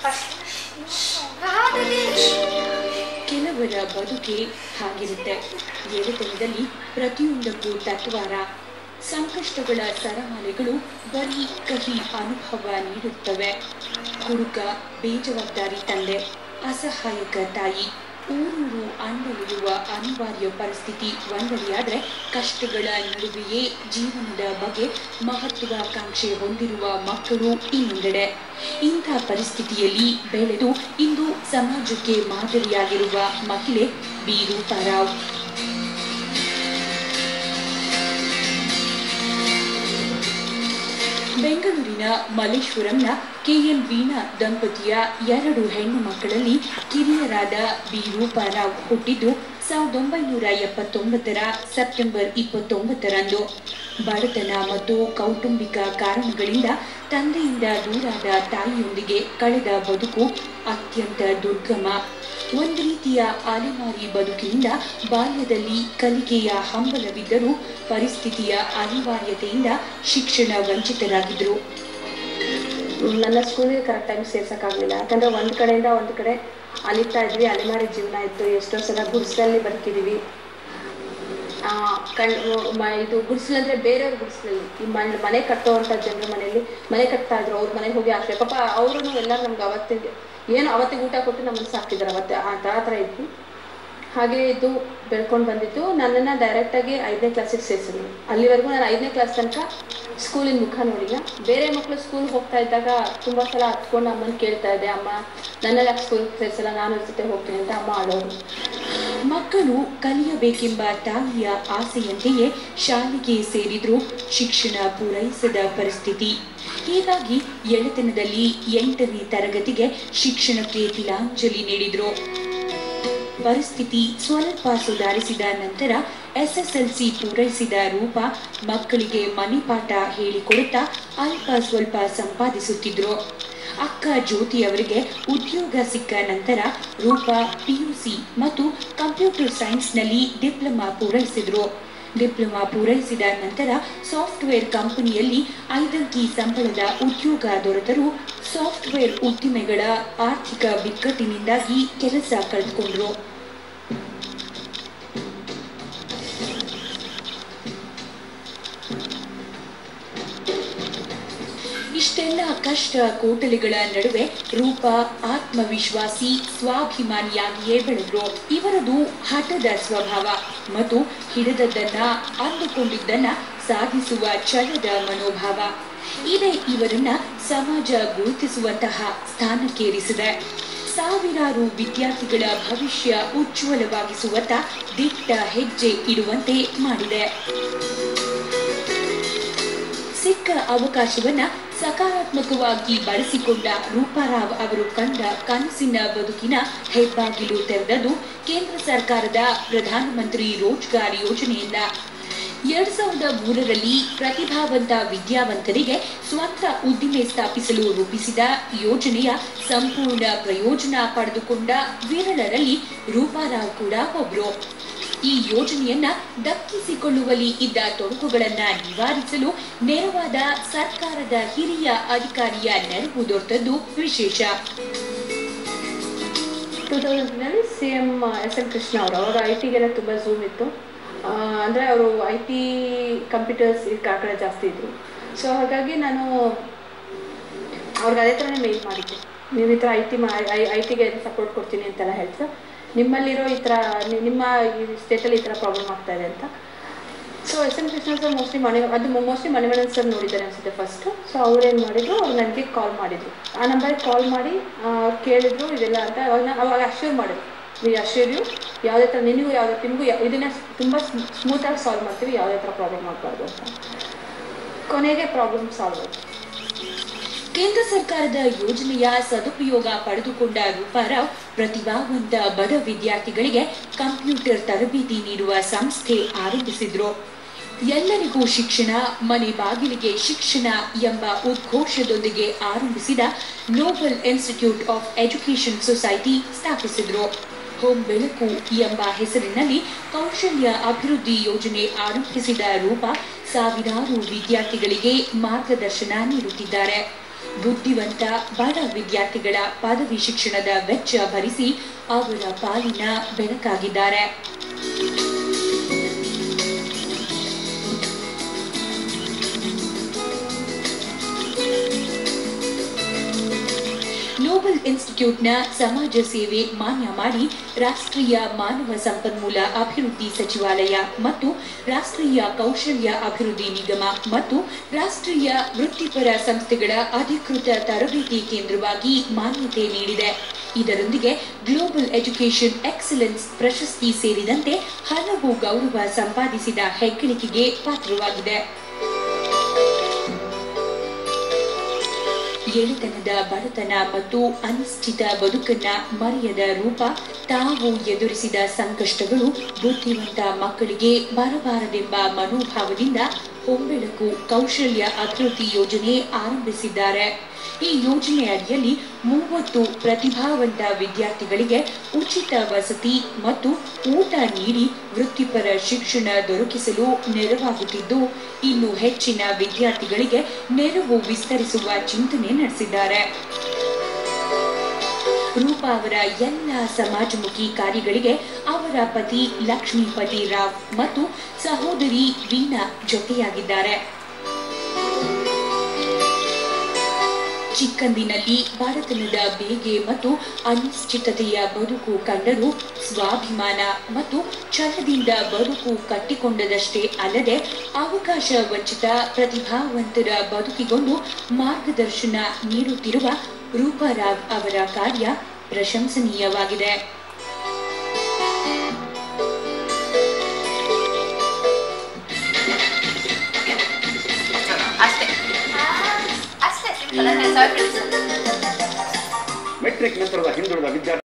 ಕೆಲವರ ಬದುಕೆ ಹಾಗಿರುತ್ತೆ ಎಳೆತನದಲ್ಲಿ ಪ್ರತಿಯೊಂದಕ್ಕೂ ತತ್ವಾರ ಸಂಕಷ್ಟಗಳ ಸರಮಾಲೆಗಳು ಬರೀ ಕಹಿ ಅನುಭವ ನೀಡುತ್ತವೆ ಹುಡುಗ ಬೇಜವಾಬ್ದಾರಿ ತಂದೆ ಅಸಹಾಯಕ ತಾಯಿ ಊರೂರು ಅಂಡಲಿರುವ ಅನಿವಾರ್ಯ ಪರಿಸ್ಥಿತಿ ಒಂದರಿಯಾದರೆ ಕಷ್ಟಗಳ ನಡುವೆಯೇ ಜೀವನದ ಬಗ್ಗೆ ಮಹತ್ವಾಕಾಂಕ್ಷೆ ಹೊಂದಿರುವ ಮಕ್ಕಳು ಇನ್ನೊಂದೆಡೆ ಇಂಥ ಪರಿಸ್ಥಿತಿಯಲ್ಲಿ ಬೆಳೆದು ಇಂದು ಸಮಾಜಕ್ಕೆ ಮಾದರಿಯಾಗಿರುವ ಮಹಿಳೆ ಬಿ ರೂಪಾರಾವ್ ಬೆಂಗಳೂರಿನ ಮಲ್ಲೇಶ್ವರಂನ ಕೆಎನ್ ವೀಣಾ ದಂಪತಿಯ ಎರಡು ಹೆಣ್ಣು ಮಕ್ಕಳಲ್ಲಿ ಕಿರಿಯರಾದ ಬಿ ರೂಪಾರಾವ್ ಹುಟ್ಟಿದ್ದು ಸಾವಿರದ ಒಂಬೈನೂರ ಎಪ್ಪತ್ತೊಂಬತ್ತರ ಸೆಪ್ಟೆಂಬರ್ ಇಪ್ಪತ್ತೊಂಬತ್ತರಂದು ಬಡತನ ಮತ್ತು ಕೌಟುಂಬಿಕ ಕಾರಣಗಳಿಂದ ತಂದೆಯಿಂದ ದೂರಾದ ತಾಯಿಯೊಂದಿಗೆ ಕಳೆದ ಬದುಕು ಅತ್ಯಂತ ದುರ್ಗಮ ಒಂದು ರೀತಿಯ ಅಲೆಮಾರಿ ಬದುಕಿನಿಂದ ಬಾಲ್ಯದಲ್ಲಿ ಕಲಿಕೆಯ ಹಂಬಲವಿದ್ದರೂ ಪರಿಸ್ಥಿತಿಯ ಅನಿವಾರ್ಯತೆಯಿಂದ ಶಿಕ್ಷಣ ವಂಚಿತರಾಗಿದ್ದರು ನನ್ನ ಸ್ಕೂಲಿಗೆ ಕರೆಕ್ಟ್ ಟೈಮ್ ಸೇರ್ಸೋಕ್ಕಾಗಲಿಲ್ಲ ಯಾಕಂದರೆ ಒಂದು ಕಡೆಯಿಂದ ಒಂದು ಕಡೆ ಅಲಿತಾ ಇದ್ವಿ ಅಲೆಮಾರಿ ಜೀವನ ಇತ್ತು ಎಷ್ಟೋ ಸಲ ಗುಡಿಸಲಲ್ಲಿ ಬದುಕಿದ್ದೀವಿ ಆ, ಕಣ್ ಮ ಇದು ಗುಡಿಸಲು ಅಂದರೆ ಬೇರೆಯವ್ರ ಗುಡಿಸಲಲ್ಲಿ ಈ ಮನೆ ಮನೆ ಕಟ್ಟೋವಂಥ ಜನರ ಮನೆಯಲ್ಲಿ ಮನೆ ಕಟ್ತಾ ಇದ್ರು ಅವ್ರ ಮನೆಗೆ ಹೋಗಿ ಆಶ್ರಯ ಪಾಪ ಅವರು ಎಲ್ಲ ನಮ್ಗೆ ಅವತ್ತಿಗೆ ಏನು ಅವತ್ತಿಗೆ ಊಟ ಕೊಟ್ಟು ನಮ್ಮನ್ನು ಸಾಕ್ತಿದ್ರು ಅವತ್ತೆ ಆ ಆ ಥರ ಇದ್ವಿ ಹಾಗೆ ಇದು ಬೆಳ್ಕೊಂಡು ಬಂದಿದ್ದು ನನ್ನನ್ನು ಡೈರೆಕ್ಟಾಗಿ ಐದನೇ ಕ್ಲಾಸಿಗೆ ಸೇರಿಸಿದ್ರು ಅಲ್ಲಿವರೆಗೂ ನಾನು ಐದನೇ ಕ್ಲಾಸ್ ತನಕ ಸ್ಕೂಲಿನ ಮುಖ ನೋಡಿಲ್ಲ ಬೇರೆ ಮಕ್ಕಳು ಸ್ಕೂಲ್ಗೆ ಹೋಗ್ತಾ ಇದ್ದಾಗ ತುಂಬ ಸಲ ಹತ್ಕೊಂಡು ಅಮ್ಮನ ಕೇಳ್ತಾ ಇದ್ದೆ ಅಮ್ಮ ನನ್ನ ಯಾಕೆ ಸ್ಕೂಲ್ಗೆ ಸೇರಿಸಲ್ಲ ನಾನು ಅವ್ರ ಜೊತೆ ಹೋಗ್ತೀನಿ ಅಂತ ಅಮ್ಮ ಆಡೋರು ಮಕ್ಕಳು ಕಲಿಯಬೇಕೆಂಬ ತಾಯಿಯ ಆಸೆಯಂತೆಯೇ ಶಾಲೆಗೆ ಸೇರಿದ್ರು ಶಿಕ್ಷಣ ಪೂರೈಸದ ಪರಿಸ್ಥಿತಿ ಹೀಗಾಗಿ ಎಳೆತನದಲ್ಲಿ ಎಂಟನೇ ತರಗತಿಗೆ ಶಿಕ್ಷಣಕ್ಕೆ ತಿಲಾಂಜಲಿ ನೀಡಿದ್ರು ಪರಿಸ್ಥಿತಿ ಸ್ವಲ್ಪ ಸುಧಾರಿಸಿದ ನಂತರ ಎಸ್ಎಸ್ಎಲ್ಸಿ ಪೂರೈಸಿದ ರೂಪ ಮಕ್ಕಳಿಗೆ ಮನೆಪಾಠ ಹೇಳಿಕೊಡುತ್ತಾ ಅಲ್ಪ ಸ್ವಲ್ಪ ಸಂಪಾದಿಸುತ್ತಿದ್ರು ಅಕ್ಕ ಜ್ಯೋತಿ ಅವರಿಗೆ ಉದ್ಯೋಗ ಸಿಕ್ಕ ನಂತರ ರೂಪ ಪಿಯುಸಿ ಮತ್ತು ಕಂಪ್ಯೂಟರ್ ಸೈನ್ಸ್ನಲ್ಲಿ ಡಿಪ್ಲೊಮಾ ಪೂರೈಸಿದ್ರು ಡಿಪ್ಲೊಮಾ ಪೂರೈಸಿದ ನಂತರ ಸಾಫ್ಟ್ವೇರ್ ಕಂಪನಿಯಲ್ಲಿ ಐದಂಕಿ ಸಂಬಳದ ಉದ್ಯೋಗ ದೊರೆತರೂ ಸಾಫ್ಟ್ವೇರ್ ಉದ್ದಿಮೆಗಳ ಆರ್ಥಿಕ ಬಿಕ್ಕಟ್ಟಿನಿಂದಾಗಿ ಕೆಲಸ ಕಳೆದುಕೊಂಡ್ರು ಇಷ್ಟೆಲ್ಲ ಕಷ್ಟ ಕೋಟಲೆಗಳ ನಡುವೆ ರೂಪ ಆತ್ಮವಿಶ್ವಾಸಿ ಸ್ವಾಭಿಮಾನಿಯಾಗಿಯೇ ಬೆಳೆದ್ರು ಇವರದು ಹಠದ ಸ್ವಭಾವ ಮತ್ತು ಹಿಡಿದದ್ದನ್ನ ಅಂದುಕೊಂಡಿದ್ದನ್ನ ಸಾಧಿಸುವ ಛಲದ ಮನೋಭಾವ ಇದೇ ಇವರನ್ನ ಸಮಾಜ ಗುರುತಿಸುವಂತಹ ಸ್ಥಾನಕ್ಕೇರಿಸಿದೆ ಸಾವಿರಾರು ವಿದ್ಯಾರ್ಥಿಗಳ ಭವಿಷ್ಯ ಉಜ್ವಲವಾಗಿಸುವತ್ತ ದಿಟ್ಟ ಹೆಜ್ಜೆ ಇಡುವಂತೆ ಮಾಡಿದೆ ಸಿಕ್ಕ ಅವಕಾಶವನ್ನ ಸಕಾರಾತ್ಮಕವಾಗಿ ಬಳಸಿಕೊಂಡ ರೂಪಾರಾವ್ ಅವರು ಕಂಡ ಕನಸಿನ ಬದುಕಿನ ಹೆಬ್ಬಾಗಿಲು ತೆರೆದದ್ದು ಕೇಂದ್ರ ಸರ್ಕಾರದ ಪ್ರಧಾನಮಂತ್ರಿ ರೋಜ್ಗಾರ್ ಯೋಜನೆಯಿಂದ ಎರಡ್ ಸಾವಿರದ ಮೂರರಲ್ಲಿ ಪ್ರತಿಭಾವಂತ ವಿದ್ಯಾವಂತರಿಗೆ ಸ್ವಂತ ಉದ್ದಿಮೆ ಸ್ಥಾಪಿಸಲು ರೂಪಿಸಿದ ಯೋಜನೆಯ ಸಂಪೂರ್ಣ ಪ್ರಯೋಜನ ಪಡೆದುಕೊಂಡ ವಿರಳರಲ್ಲಿ ರೂಪಾರಾವ್ ಕೂಡ ಒಬ್ರು ಈ ಯೋಜನೆಯನ್ನ ದಕ್ಕಿಸಿಕೊಳ್ಳುವಲ್ಲಿ ಇದ್ದ ತೊಡಕುಗಳನ್ನ ನಿವಾರಿಸಲು ನೆರವಾದ ಸರ್ಕಾರದ ಹಿರಿಯ ಅಧಿಕಾರಿಯ ನೆರವು ದೊರೆತದ್ದು ವಿಶೇಷ ಟೂ ತೌಸಂಡ್ನಲ್ಲಿ C M S M Krishna ಅವರು ಅವರು ಐ ಟಿಗೆಲ್ಲ ತುಂಬ ಝೂಮ್ ಇತ್ತು ಅಂದರೆ ಅವರು ಐ ಟಿ ಕಂಪ್ಯೂಟರ್ಸ್ ಈ ಆ ಕಡೆ ಜಾಸ್ತಿ ಇದ್ದರು ಸೊ ಹಾಗಾಗಿ ನಾನು ಅವ್ರಿಗೆ ಅದೇ ಥರನೇ ಮೇಲ್ ಮಾಡಿದ್ದೆ ನೀವು ಈ ಥರ ಐ ಟಿ ಮಾ ಐ ಐ ಟಿಗೆ ಸಪೋರ್ಟ್ ಕೊಡ್ತೀನಿ ಅಂತೆಲ್ಲ ಹೇಳ್ತಾ ನಿಮ್ಮಲ್ಲಿರೋ ಈ ಥರ ನಿ- ನಿಮ್ಮ ಈ ಸ್ಟೇಟಲ್ಲಿ ಈ ಥರ ಪ್ರಾಬ್ಲಮ್ ಆಗ್ತಾ ಇದೆ ಅಂತ so S M Krishna sir mostly ಮಣಿ ಅದು ಮೋಸ್ಟ್ಲಿ ಮಣಿಮಣನ್ ಸರ್ ನೋಡಿದ್ದಾರೆ ಅನ್ಸುತ್ತೆ ಫಸ್ಟು ಸೊ ಅವ್ರೇನು ಮಾಡಿದ್ರು ಅವ್ರು ನನಗೆ ಕಾಲ್ ಮಾಡಿದ್ರು ಆ ನಂಬರಿಗೆ ಕಾಲ್ ಮಾಡಿ ಅವ್ರು ಕೇಳಿದ್ರು ಇದೆಲ್ಲ ಅಂತ ಅವಾಗ ನಾ- ಅವಾಗ ಅಶ್ಯೂರ್ ಮಾಡಿದ್ರು ವಿ ಅಶ್ಯೂರ್ ಯು ಯಾವುದೇ ಥರ ನಿನಗೂ ಯಾವುದೇ ನಿಮಗೂ ಯಾ- ಇದನ್ನ ತುಂಬ ಸ್ಮೂತಾಗಿ ಸಾಲ್ವ್ ಮಾಡ್ತೀವಿ ಯಾವುದೇ ಥರ ಪ್ರಾಬ್ಲಮ್ ಆಗಬಾರ್ದು ಅಂತ ಕೊನೆಗೆ ಪ್ರಾಬ್ಲಮ್ ಸಾಲ್ವ್ ಆಯಿತು ಕೇಂದ್ರ ಸರ್ಕಾರದ ಯೋಜನೆಯ ಸದುಪಯೋಗ ಪಡೆದುಕೊಂಡ ರೂಪಾರಾವ್ ಪ್ರತಿಭಾವಂತ ಬಡ ವಿದ್ಯಾರ್ಥಿಗಳಿಗೆ ಕಂಪ್ಯೂಟರ್ ತರಬೇತಿ ನೀಡುವ ಸಂಸ್ಥೆ ಆರಂಭಿಸಿದ್ರು ಎಲ್ಲರಿಗೂ ಶಿಕ್ಷಣ ಮನೆ ಬಾಗಿಲಿಗೆ ಶಿಕ್ಷಣ ಎಂಬ ಉದ್ಘೋಷದೊಂದಿಗೆ ಆರಂಭಿಸಿದ noble institute of education society ಸ್ಥಾಪಿಸಿದ್ರು ಹೋಮ್ ಬೆಳಕು ಎಂಬ ಹೆಸರಿನಲ್ಲಿ ಕೌಶಲ್ಯ ಅಭಿವೃದ್ಧಿ ಯೋಜನೆ ಆರಂಭಿಸಿದ ರೂಪ ಸಾವಿರಾರು ವಿದ್ಯಾರ್ಥಿಗಳಿಗೆ ಮಾರ್ಗದರ್ಶನ ನೀಡುತ್ತಿದ್ದಾರೆ ಬುದ್ಧಿವಂತ ಬಡ ವಿದ್ಯಾರ್ಥಿಗಳ ಪದವಿ ಶಿಕ್ಷಣದ ವೆಚ್ಚ ಭರಿಸಿ ಅವರ ಪಾಲಿನ ಬೆಳಕಾಗಿದ್ದಾರೆ ನೋಬಲ್ ಇನ್ಸ್ಟಿಟ್ಯೂಟ್ನ ಸಮಾಜ ಸೇವೆ ಮಾನ್ಯ ಮಾಡಿ ರಾಷ್ಟ್ರೀಯ ಮಾನವ ಸಂಪನ್ಮೂಲ ಅಭಿವೃದ್ಧಿ ಸಚಿವಾಲಯ ಮತ್ತು ರಾಷ್ಟ್ರೀಯ ಕೌಶಲ್ಯ ಅಭಿವೃದ್ಧಿ ನಿಗಮ ಮತ್ತು ರಾಷ್ಟ್ರೀಯ ವೃತ್ತಿಪರ ಸಂಸ್ಥೆಗಳ ಅಧಿಕೃತ ತರಬೇತಿ ಕೇಂದ್ರವಾಗಿ ಮಾನ್ಯತೆ ನೀಡಿದೆ ಇದರೊಂದಿಗೆ ಗ್ಲೋಬಲ್ ಎಜುಕೇಷನ್ ಎಕ್ಸಲೆನ್ಸ್ ಪ್ರಶಸ್ತಿ ಸೇರಿದಂತೆ ಹಲವು ಗೌರವ ಸಂಪಾದಿಸಿದ ಹೆಗ್ಗಳಿಕೆಗೆ ಪಾತ್ರವಾಗಿದೆ ಎಳೆತನದ ಬಡತನ ಮತ್ತು ಅನಿಶ್ಚಿತ ಬದುಕನ್ನ ಮರೆಯದ ರೂಪ ತಾವು ಎದುರಿಸಿದ ಸಂಕಷ್ಟಗಳು ಬುದ್ಧಿವಂತ ಮಕ್ಕಳಿಗೆ ಬರಬಾರದೆಂಬ ಮನೋಭಾವದಿಂದ ಹೊಂಬೆಳಕು ಕೌಶಲ್ಯ ಅಭಿವೃದ್ಧಿ ಯೋಜನೆ ಆರಂಭಿಸಿದ್ದಾರೆ ಈ ಯೋಜನೆ ಅಡಿಯಲ್ಲಿ ಮೂವತ್ತು ಪ್ರತಿಭಾವಂತ ವಿದ್ಯಾರ್ಥಿಗಳಿಗೆ ಉಚಿತ ವಸತಿ ಮತ್ತು ಊಟ ನೀಡಿ ವೃತ್ತಿಪರ ಶಿಕ್ಷಣ ದೊರಕಿಸಲು ನೆರವಾಗುತ್ತಿದ್ದು ಇನ್ನು ಹೆಚ್ಚಿನ ವಿದ್ಯಾರ್ಥಿಗಳಿಗೆ ನೆರವು ವಿಸ್ತರಿಸುವ ಚಿಂತನೆ ನಡೆಸಿದ್ದಾರೆ ರೂಪಾ ಅವರ ಎಲ್ಲ ಸಮಾಜಮುಖಿ ಕಾರ್ಯಗಳಿಗೆ ಅವರ ಪತಿ ಲಕ್ಷ್ಮೀಪತಿ ರಾವ್ ಮತ್ತು ಸಹೋದರಿ ವೀಣಾ ಜೊತೆಯಾಗಿದ್ದಾರೆ ಚಿಕ್ಕಂದಿನಲ್ಲಿ ಬಡತನದ ಬೇಗೆ ಮತ್ತು ಅನಿಶ್ಚಿತತೆಯ ಬದುಕು ಕಂಡರೂ ಸ್ವಾಭಿಮಾನ ಮತ್ತು ಛಲದಿಂದ ಬದುಕು ಕಟ್ಟಿಕೊಂಡದಷ್ಟೇ ಅಲ್ಲದೆ ಅವಕಾಶ ವಂಚಿತ ಪ್ರತಿಭಾವಂತರ ಬದುಕಿಗೊಂದು ಮಾರ್ಗದರ್ಶನ ನೀಡುತ್ತಿರುವ ರೂಪಾರಾವ್ ಅವರ ಕಾರ್ಯ ಪ್ರಶಂಸನೀಯವಾಗಿದೆ ಅಷ್ಟೇ ಅಷ್ಟೇ ಸಿಂಪಲ್ ಅಂದ್ರೆ ಸಾವಿರ ಮೆಟ್ರಿಕ್ ನಂತರದ ಹಿಂದುಳಿದ ವಿದ್ಯಾರ್ಥಿ